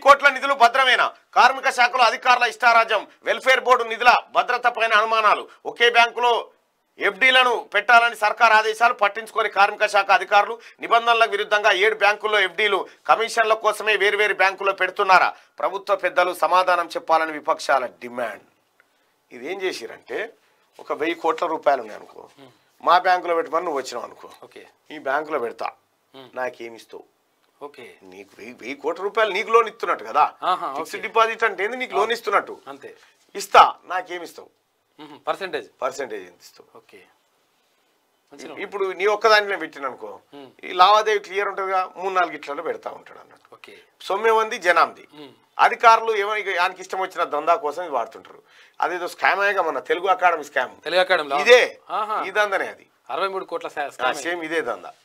కోట్ల నిధులు భద్రమేనా కార్మిక శాఖలో అధికారుల ఇష్టారాజ్యం వెల్ఫేర్ బోర్డు నిధుల భద్రత పైన అనుమానాలు ఒకే బ్యాంకులో ఎఫ్డీలను పెట్టాలని సర్కార్ ఆదేశాలు పట్టించుకొని కార్మిక శాఖ అధికారులు నిబంధనలకు విరుద్ధంగా ఏడు బ్యాంకుల్లో ఎఫ్డీలు కమిషన్ల కోసమే వేరువేరు బ్యాంకుల్లో పెడుతున్నారా ప్రభుత్వ పెద్దలు సమాధానం చెప్పాలని విపక్షాల డిమాండ్ ఇది ఏం చేసిరంటే ఒక వెయ్యి కోట్ల రూపాయలు ఉన్నాయి అనుకో మా బ్యాంకులో పెట్టమని నువ్వు వచ్చినావు అనుకో ఓకే ఈ బ్యాంకులో పెడతా నాకేమి ఇస్తావు ఓకే నీకు వెయ్యి వెయ్యి కోట్ల రూపాయలు నీకు లోన్ ఇస్తున్నట్టు కదా ఆహా, ఫిక్స్డ్ డిపాజిట్ అంటే ఏంది నీకు లోన్ ఇస్తున్నట్టు అంతే ఇస్తా నాకేమి ఇస్తావు పర్సెంటేజ్ పర్సెంటేజ్ ఎంత ఇస్తావు ఓకే మంచిగా ఇప్పుడు నీ ఒక్కదానిలో పెట్టిన అనుకో ఈ లావాదేవీ క్లియర్ ఉంటుందిగా మూడు నాలుగు ఇట్లలో పెడతా ఉంటాడు అన్నట్టు ఓకే సొమ్మేమంది జనాంది అధికారులు ఏమో ఇక ఆయనకి ఇష్టం వచ్చిన దందా కోసం ఇది వాడుతుంటారు అదేదో స్కామ్ అయ్యగా మన తెలుగు అకాడమీ స్కామ్ తెలుగు అకాడమీలో ఇదే ఆహా. ఈ దందనే అది అరవై మూడు కోట్ల శా- ఆ, స్కామ్ సేమ్ ఇదే దందా